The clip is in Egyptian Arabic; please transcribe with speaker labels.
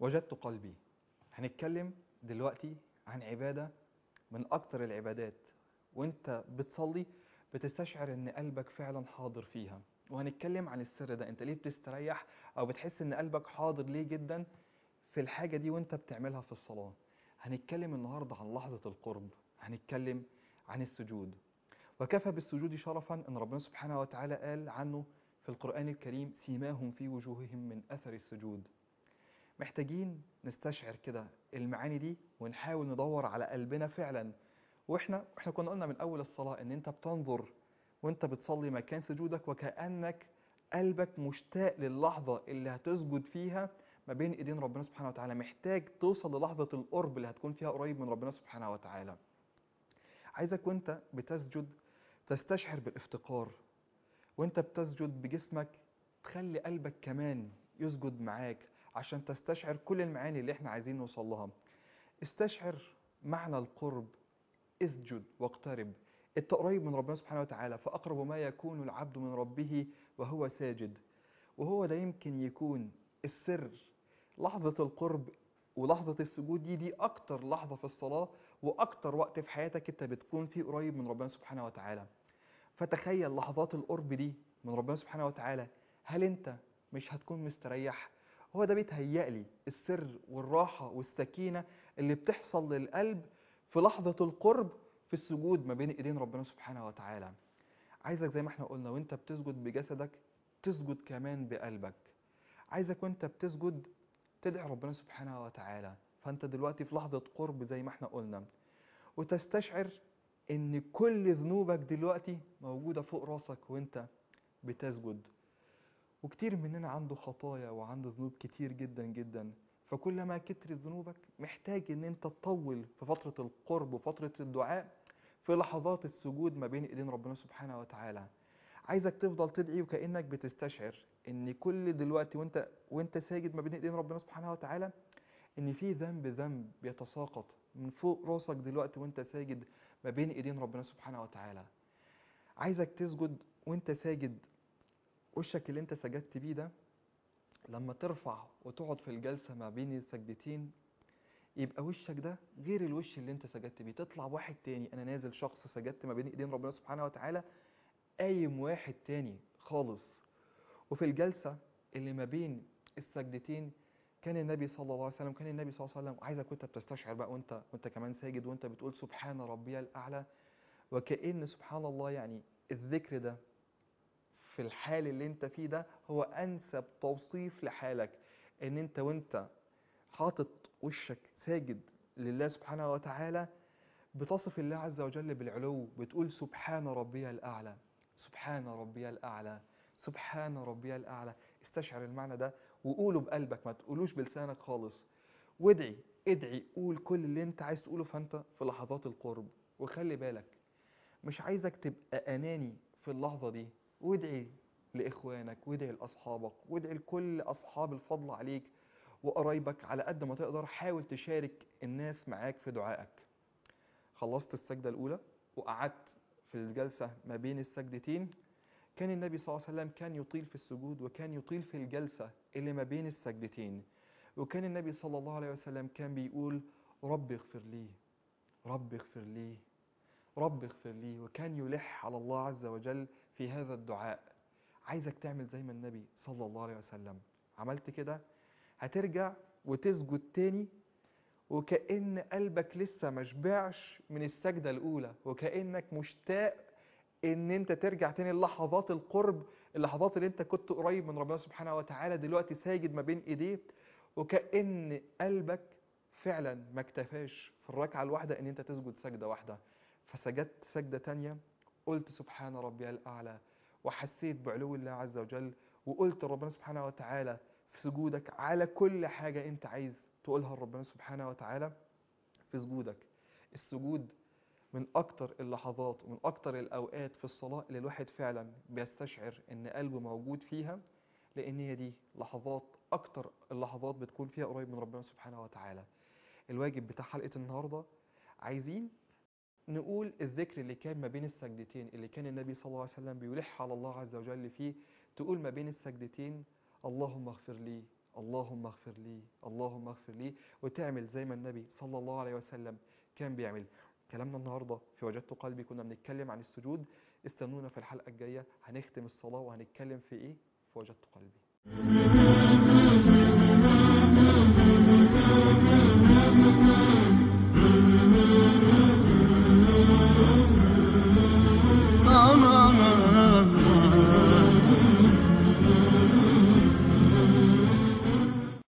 Speaker 1: وجدت قلبي هنتكلم دلوقتي عن عبادة من أكتر العبادات وانت بتصلي بتستشعر ان قلبك فعلا حاضر فيها وهنتكلم عن السر ده انت ليه بتستريح او بتحس ان قلبك حاضر ليه جدا في الحاجة دي وانت بتعملها في الصلاة هنتكلم النهاردة عن لحظة القرب هنتكلم عن السجود وكفى بالسجود شرفا ان ربنا سبحانه وتعالى قال عنه في القرآن الكريم سيماهم في وجوههم من أثر السجود محتاجين نستشعر كده المعاني دي ونحاول ندور على قلبنا فعلا واحنا احنا كنا قلنا من اول الصلاه ان انت بتنظر وانت بتصلي مكان سجودك وكانك قلبك مشتاق للحظه اللي هتسجد فيها ما بين ايدين ربنا سبحانه وتعالى محتاج توصل للحظه القرب اللي هتكون فيها قريب من ربنا سبحانه وتعالى عايزك وانت بتسجد تستشعر بالافتقار وانت بتسجد بجسمك تخلي قلبك كمان يسجد معاك عشان تستشعر كل المعاني اللي احنا عايزين نوصل لها استشعر معنى القرب اسجد واقترب انت قريب من ربنا سبحانه وتعالى فاقرب ما يكون العبد من ربه وهو ساجد وهو ده يمكن يكون السر لحظة القرب ولحظة السجود دي دي أكتر لحظة في الصلاة وأكتر وقت في حياتك أنت بتكون فيه قريب من ربنا سبحانه وتعالى فتخيل لحظات القرب دي من ربنا سبحانه وتعالى هل أنت مش هتكون مستريح؟ هو ده بيتهيألي السر والراحة والسكينة اللي بتحصل للقلب في لحظة القرب في السجود ما بين ايدين ربنا سبحانه وتعالى عايزك زي ما احنا قلنا وانت بتسجد بجسدك تسجد كمان بقلبك عايزك وانت بتسجد تدعي ربنا سبحانه وتعالى فانت دلوقتي في لحظة قرب زي ما احنا قلنا وتستشعر ان كل ذنوبك دلوقتي موجودة فوق راسك وانت بتسجد وكتير مننا عنده خطايا وعنده ذنوب كتير جدا جدا فكلما كترت ذنوبك محتاج ان انت تطول في فترة القرب وفترة الدعاء في لحظات السجود ما بين ايدين ربنا سبحانه وتعالى عايزك تفضل تدعي وكأنك بتستشعر ان كل دلوقتي وانت وانت ساجد ما بين ايدين ربنا سبحانه وتعالى ان في ذنب ذنب بيتساقط من فوق راسك دلوقتي وانت ساجد ما بين ايدين ربنا سبحانه وتعالى عايزك تسجد وانت ساجد وشك اللي انت سجدت بيه ده لما ترفع وتقعد في الجلسة ما بين السجدتين يبقى وشك ده غير الوش اللي انت سجدت بيه تطلع واحد تاني انا نازل شخص سجدت ما بين ايدين ربنا سبحانه وتعالى قايم واحد تاني خالص وفي الجلسة اللي ما بين السجدتين كان النبي صلى الله عليه وسلم كان النبي صلى الله عليه وسلم عايزك وانت بتستشعر بقى وانت وانت كمان ساجد وانت بتقول سبحان ربي الاعلى وكأن سبحان الله يعني الذكر ده في الحال اللي انت فيه ده هو انسب توصيف لحالك ان انت وانت حاطط وشك ساجد لله سبحانه وتعالى بتصف الله عز وجل بالعلو بتقول سبحان ربي الاعلى سبحان ربي الاعلى سبحان ربي الاعلى استشعر المعنى ده وقوله بقلبك ما تقولوش بلسانك خالص وادعي ادعي قول كل اللي انت عايز تقوله فانت في لحظات القرب وخلي بالك مش عايزك تبقى اناني في اللحظه دي وادعي لاخوانك وادعي لاصحابك وادعي لكل اصحاب الفضل عليك وقرايبك على قد ما تقدر حاول تشارك الناس معاك في دعائك خلصت السجدة الأولى وقعدت في الجلسة ما بين السجدتين كان النبي صلى الله عليه وسلم كان يطيل في السجود وكان يطيل في الجلسة اللي ما بين السجدتين وكان النبي صلى الله عليه وسلم كان بيقول رب اغفر لي رب اغفر لي رب اغفر لي وكان يلح على الله عز وجل في هذا الدعاء عايزك تعمل زي ما النبي صلى الله عليه وسلم عملت كده هترجع وتسجد تاني وكأن قلبك لسه مشبعش من السجدة الأولى وكأنك مشتاق ان انت ترجع تاني للحظات القرب اللحظات اللي انت كنت قريب من ربنا سبحانه وتعالى دلوقتي ساجد ما بين ايديه وكأن قلبك فعلا ما اكتفاش في الركعة الواحدة ان انت تسجد سجدة واحدة فسجدت سجدة تانية قلت سبحان ربي الأعلى وحسيت بعلو الله عز وجل وقلت لربنا سبحانه وتعالى في سجودك على كل حاجة انت عايز تقولها لربنا سبحانه وتعالى في سجودك السجود من اكتر اللحظات ومن اكتر الاوقات في الصلاة اللي الواحد فعلا بيستشعر ان قلبه موجود فيها لان هي دي لحظات اكتر اللحظات بتكون فيها قريب من ربنا سبحانه وتعالى الواجب بتاع حلقة النهاردة عايزين نقول الذكر اللي كان ما بين السجدتين اللي كان النبي صلى الله عليه وسلم بيلح على الله عز وجل فيه تقول ما بين السجدتين اللهم اغفر لي اللهم اغفر لي اللهم اغفر لي وتعمل زي ما النبي صلى الله عليه وسلم كان بيعمل كلامنا النهارده في وجدت قلبي كنا بنتكلم عن السجود استنونا في الحلقه الجايه هنختم الصلاه وهنتكلم في ايه في وجدت قلبي